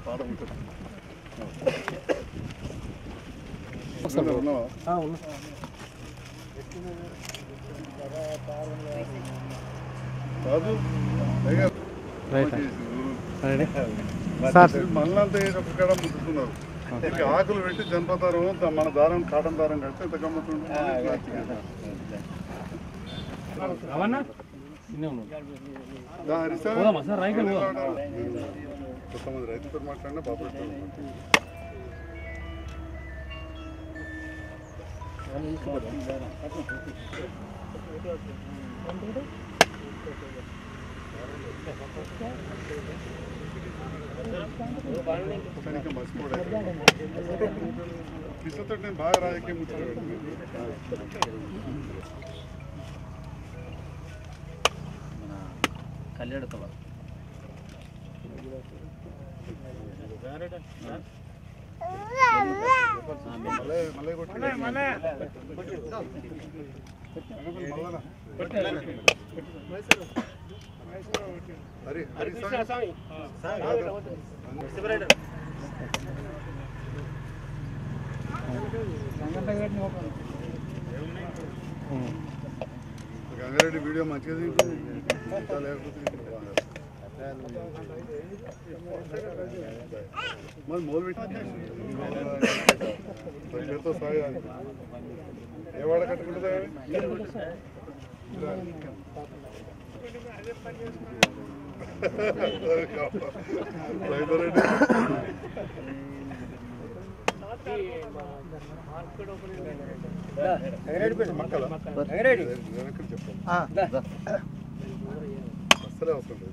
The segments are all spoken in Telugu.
పాట ఉంటుంది ఉన్నావా కాదు రైట్ మళ్ళంతా ఒక కడ ముట్టుకున్నారు ఇక ఆకులు పెట్టి జనపదారం ద- మన దారం కాటన్ దారం కడితే ఎంత గమ్మత్తుంది అవన్నా చిన్న ఉన్నాడు దా, హరిసార్. పోదామా సార్? రైతులు పోదాం. కొంతమంది రైతులతో మాట్లాడినా బాబు సరిగ్గా మర్చిపోవడం కిసతో నేను బాగా రాజకీయం ముచ్చాను కళ్యాణతో మళ్ళీ మళ్ళీ కొట్టి మళ్ళీ హరి హరి సార్ గంగారెడ్డి వీడియో మంచిగా తింటుంది ఇంకా లేకపోతే మరి మొదలు పెట్టి సాగాలి ఏ వాడ కట్టుకుంటుందా రైతారెడ్డి మక్కల వెనక్కి చెప్పండి అస్సలే అవసరం లేదు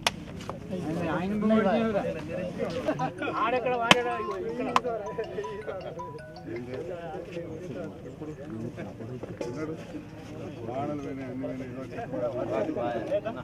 ఏం చేయాలి? ఎప్పుడు? ఉన్నాడు? వానలు పోయినాయి, అన్ని పోయినాయి, ఇదిగో చెప్పు.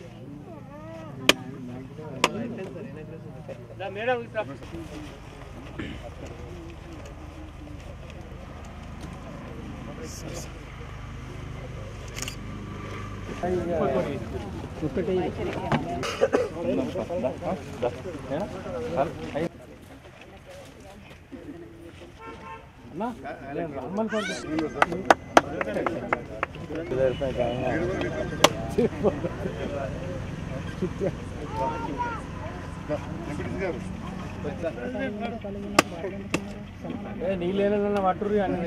వెంకటేష్ గారు నీళ్ళు ఏదైనా పట్టుర్రు అన్ని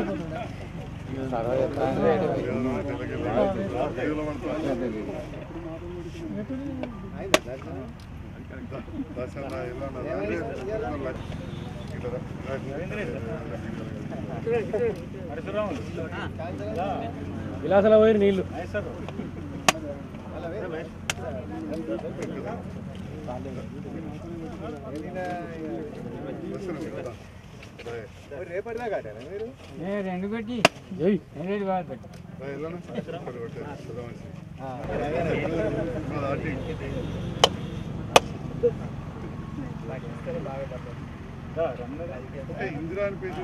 విలాసాల పోయి నీళ్ళు రెండు పెట్టి జై రెండు బాగా పెట్టి ఇందిరా అని పేరు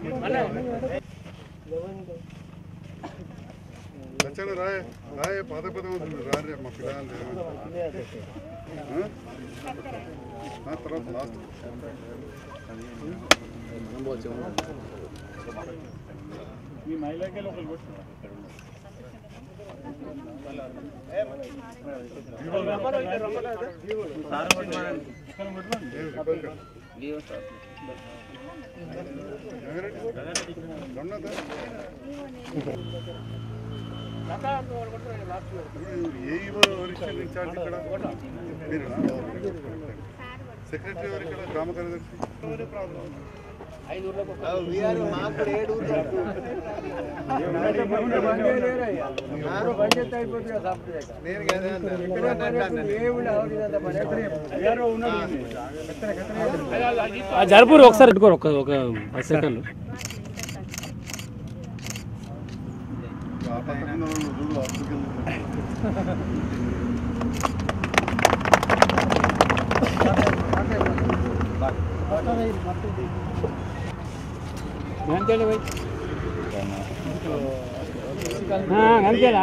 వచ్చాను రాయ్ రాయ్ పద పదం అవుతుంది రారే మా పిల్లలు తర్వాత లాస్ట్ ఏ ఎవరిచ్చారు ఇన్ఛార్జ్ ఇక్కడ మీరేనా సెక్రటరీ ఎవరు ఇక్కడ గ్రామ కార్యదర్శి జరుపురు ఒకసారి పెట్టుకోరు ఒక ఒక పది సెకండ్లు ఆ పక్కన ఉన్న వాళ్ళు చూడు అప్పటికి అంతేనా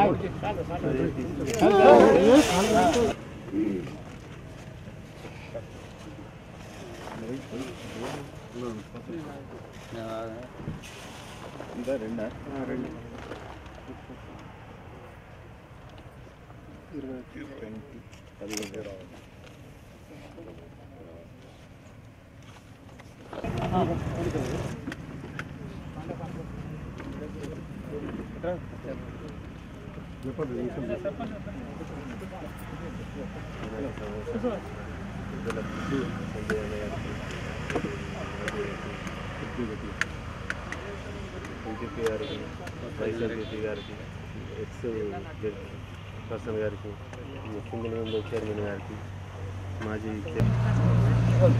బీజేపీ గారికి వైఎస్ఆర్సీపీ గారికి ఎక్స్ జడ్ పర్సన్ గారికి సింగిల్ మెంబర్ చైర్మన్ గారికి మాజీ చైర్-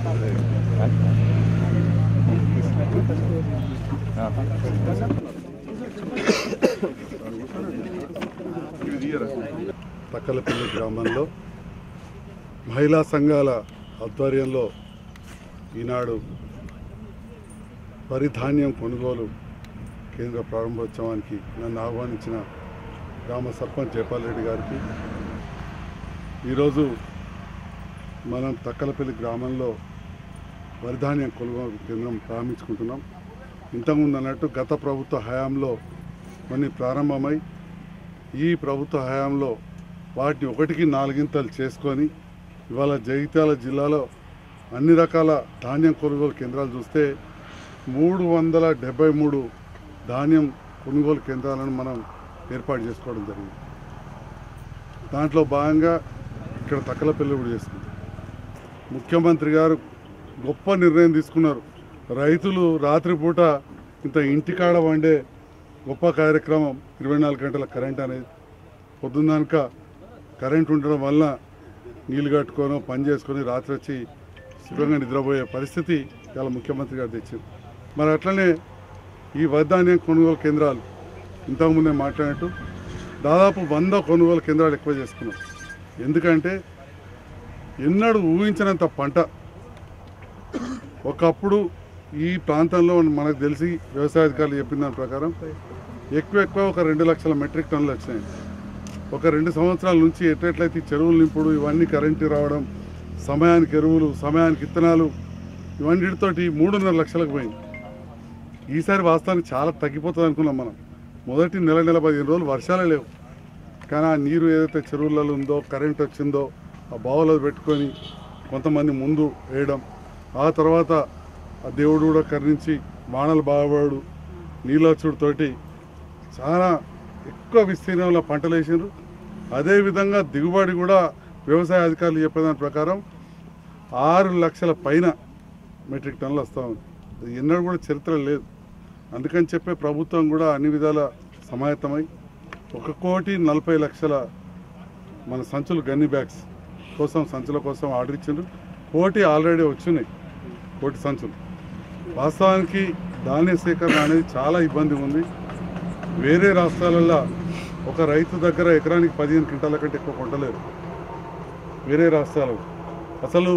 తక్కలపల్లి గ్రామంలో మహిళా సంఘాల ఆధ్వర్యంలో ఈనాడు వరి ధాన్యం కొనుగోలు కేంద్ర ప్రారంభోత్సవానికి నన్ను ఆహ్వానించిన గ్రామ సర్పంచ్ జయపాల్ రెడ్డి గారికి ఈరోజు మనం తక్కలపల్లి గ్రామంలో వరి ధాన్యం కొనుగోలు కేంద్రం ప్రారంభించుకుంటున్నాం ఇంతకుముందు అన్నట్టు గత ప్రభుత్వ హయాంలో కొన్ని ప్రారంభమై ఈ ప్రభుత్వ హయాంలో వాటిని ఒకటికి నాలుగింతలు చేసుకొని ఇవాళ జగిత్యాల జిల్లాలో అన్ని రకాల ధాన్యం కొనుగోలు కేంద్రాలు చూస్తే మూడు వందల డెబ్బై మూడు ధాన్యం కొనుగోలు కేంద్రాలను మనం ఏర్పాటు చేసుకోవడం జరిగింది దాంట్లో భాగంగా ఇక్కడ తక్కలపల్లి కూడా చేస్తుంది ముఖ్యమంత్రి గారు గొప్ప నిర్ణయం తీసుకున్నారు రైతులు రాత్రిపూట ఇంత ఇంటికాడ వండే గొప్ప కార్యక్రమం ఇరవై నాలుగు గంటల కరెంట్ అనేది పొద్దున్నాక కరెంట్ ఉండడం వల్ల నీళ్ళు కట్టుకొని పని చేసుకొని రాత్రి వచ్చి సుఖంగా నిద్రపోయే పరిస్థితి చాలా ముఖ్యమంత్రి గారు తెచ్చింది మరి అట్లనే ఈ వడ్ధాన్యం కొనుగోలు కేంద్రాలు ఇంతకుముందే మాట్లాడినట్టు దాదాపు వంద కొనుగోలు కేంద్రాలు ఎక్కువ చేసుకున్నాం ఎందుకంటే ఎన్నడూ ఊహించినంత పంట ఒకప్పుడు ఈ ప్రాంతంలో మనకు తెలిసి వ్యవసాయ అధికారులు చెప్పిన దాని ప్రకారం ఎక్కువ ఎక్కువ ఒక రెండు లక్షల మెట్రిక్ టన్నులు వచ్చినాయి ఒక రెండు సంవత్సరాల నుంచి ఎట్లయితే ఈ చెరువులు నింపుడు ఇవన్నీ కరెంటు రావడం సమయానికి ఎరువులు సమయానికి ఇత్తనాలు ఇవన్నిటితోటి మూడున్నర లక్షలకు పోయింది ఈసారి వాస్తవానికి చాలా తగ్గిపోతుంది అనుకున్నాం మనం మొదటి నెల నెల పదిహేను రోజులు వర్షాలే లేవు కానీ ఆ నీరు ఏదైతే చెరువులలో ఉందో కరెంట్ వచ్చిందో ఆ బావులో పెట్టుకొని కొంతమంది ముందు వేయడం ఆ తర్వాత ఆ దేవుడు కూడా కరుణించి వానలు బాగపడు నీళ్ళొచ్చుడితోటి చాలా ఎక్కువ విస్తీర్ణంలో పంటలు వేసిండ్రు అదేవిధంగా దిగుబడి కూడా వ్యవసాయ అధికారులు చెప్పేదాని ప్రకారం ఆరు లక్షల పైన మెట్రిక్ టన్నులు వస్తూ ఉంది అది ఎన్నడూ కూడా చరిత్ర లేదు అందుకని చెప్పే ప్రభుత్వం కూడా అన్ని విధాల సమాయత్తమై ఒక కోటి నలభై లక్షల మన సంచులు గన్ని బ్యాగ్స్ కోసం సంచుల కోసం ఆర్డర్ ఇచ్చిండ్రు కోటి ఆల్రెడీ వచ్చినాయి కోటి సంచులు వాస్తవానికి ధాన్య సేకరణ అనేది చాలా ఇబ్బంది ఉంది వేరే రాష్ట్రాలలో ఒక రైతు దగ్గర ఎకరానికి పదిహేను క్వింటాల కంటే ఎక్కువ కొంటలేరు వేరే రాష్ట్రాలు అసలు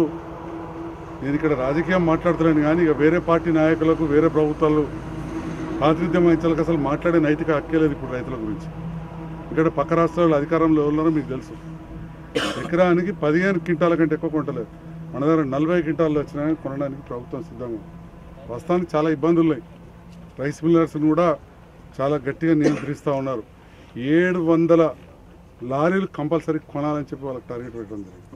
నేను ఇక్కడ రాజకీయం మాట్లాడుతున్నాను కానీ ఇక వేరే పార్టీ నాయకులకు వేరే ప్రభుత్వాలు ప్రాతినిధ్యం వహించాలకు అసలు మాట్లాడే నైతిక హక్కే లేదు ఇప్పుడు రైతుల గురించి ఇక్కడ పక్క రాష్ట్రాల్లో అధికారంలో ఎవరున్నారో మీకు తెలుసు ఎకరానికి పదిహేను క్వింటాల కంటే ఎక్కువ కొంటలేదు మన దగ్గర నలభై క్వింటాలు వచ్చినా కొనడానికి ప్రభుత్వం సిద్ధంగా ఉంది వాస్తవానికి చాలా ఇబ్బందులు ఉన్నాయి రైస్ మిల్లర్స్ని కూడా చాలా గట్టిగా నియంత్రిస్తూ ఉన్నారు ఏడు వందల లారీలు కంపల్సరీ కొనాలని చెప్పి వాళ్ళకి టార్గెట్ పెట్టడం జరిగింది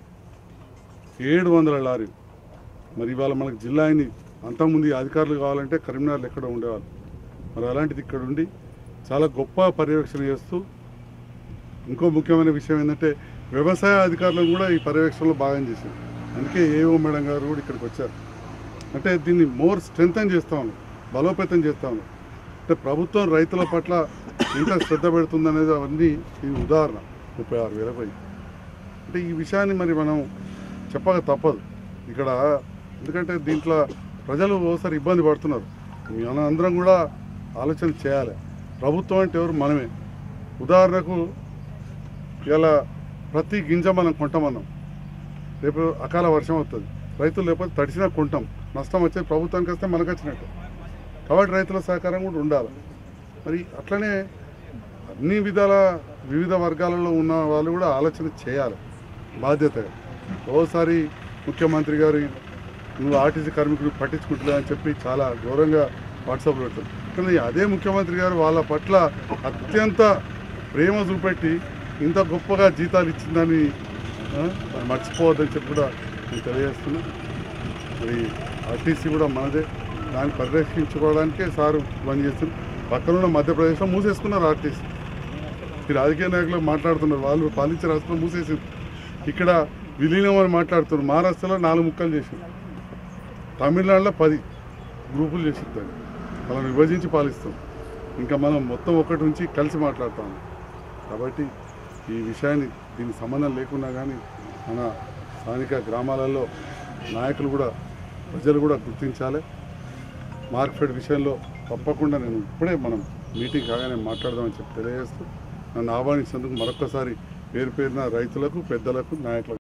ఏడు వందల లారీలు మరి ఇవాళ మనకు జిల్లా అయింది అంతకుముందు ఈ అధికారులు కావాలంటే కరీంనగర్లో ఎక్కడ ఉండేవాళ్ళు మరి అలాంటిది ఇక్కడ ఉండి చాలా గొప్ప పర్యవేక్షణ చేస్తూ ఇంకో ముఖ్యమైన విషయం ఏంటంటే వ్యవసాయ అధికారులను కూడా ఈ పర్యవేక్షణలో భాగం చేశారు అందుకే ఏఓ మేడం గారు కూడా ఇక్కడికి వచ్చారు అంటే దీన్ని మోర్ స్ట్రెంగ్తన్ చేస్తా ఉన్నాం బలోపేతం చేస్తా ఉన్నాం అంటే ప్రభుత్వం రైతుల పట్ల ఎంత శ్రద్ధ పెడుతుందనేది అవన్నీ ఇది ఉదాహరణ ముప్పై ఆరు వేల పోయి అంటే ఈ విషయాన్ని మరి మనం చెప్పక తప్పదు ఇక్కడ ఎందుకంటే దీంట్లో ప్రజలు ఒకసారి ఇబ్బంది పడుతున్నారు మన అందరం కూడా ఆలోచన చేయాలి ప్రభుత్వం అంటే ఎవరు మనమే ఉదాహరణకు ఇలా ప్రతి గింజ మనం కొంటామన్నాం రేపు అకాల వర్షం అవుతుంది రైతులు లేకపోతే తడిసినా కొంటాం నష్టం వచ్చేది ప్రభుత్వానికి వస్తే మనకు వచ్చినట్టు కాబట్టి రైతుల సహకారం కూడా ఉండాలి మరి అట్లనే అన్ని విధాల వివిధ వర్గాలలో ఉన్న వాళ్ళు కూడా ఆలోచన చేయాలి బాధ్యతగా ఓసారి ముఖ్యమంత్రి గారి నువ్వు ఆర్టీసీ కార్మికులు పట్టించుకుంటలే అని చెప్పి చాలా ఘోరంగా వాట్సాప్లో పెడతారు కానీ అదే ముఖ్యమంత్రి గారు వాళ్ళ పట్ల అత్యంత ప్రేమ చూపెట్టి ఇంత గొప్పగా జీతాలు ఇచ్చిందని ఆ, మరి మర్చిపోవద్దని చెప్పి కూడా నేను తెలియజేస్తున్నా మరి ఆర్టీసీ కూడా మనదే దాన్ని పరిరక్షించుకోవడానికే సారు పని చేస్తున్నారు పక్కనున్న మధ్యప్రదేశ్లో మూసేసుకున్నారు ఆర్టీసీ ఈ రాజకీయ నాయకులు మాట్లాడుతున్నారు వాళ్ళు పాలించే రాష్ట్రంలో మూసేసింది ఇక్కడ విలీనం అని మాట్లాడుతున్నారు మహారాష్ట్రలో నాలుగు ముక్కలు చేసింది తమిళనాడులో పది గ్రూపులు చేసింది దాన్ని వాళ్ళని విభజించి పాలిస్తాం ఇంకా మనం మొత్తం ఒకటి నుంచి కలిసి మాట్లాడతాం కాబట్టి ఈ విషయాన్ని దీనికి సంబంధం లేకున్నా కానీ మన స్థానిక గ్రామాలలో నాయకులు కూడా ప్రజలు కూడా గుర్తించాలి మార్కెట్ విషయంలో తప్పకుండా నేను ఇప్పుడే మనం మీటింగ్ కాగానే మాట్లాడదామని చెప్పి తెలియజేస్తూ నన్ను ఆహ్వానించినందుకు మరొకసారి పేరు పేరున రైతులకు పెద్దలకు నాయకులకు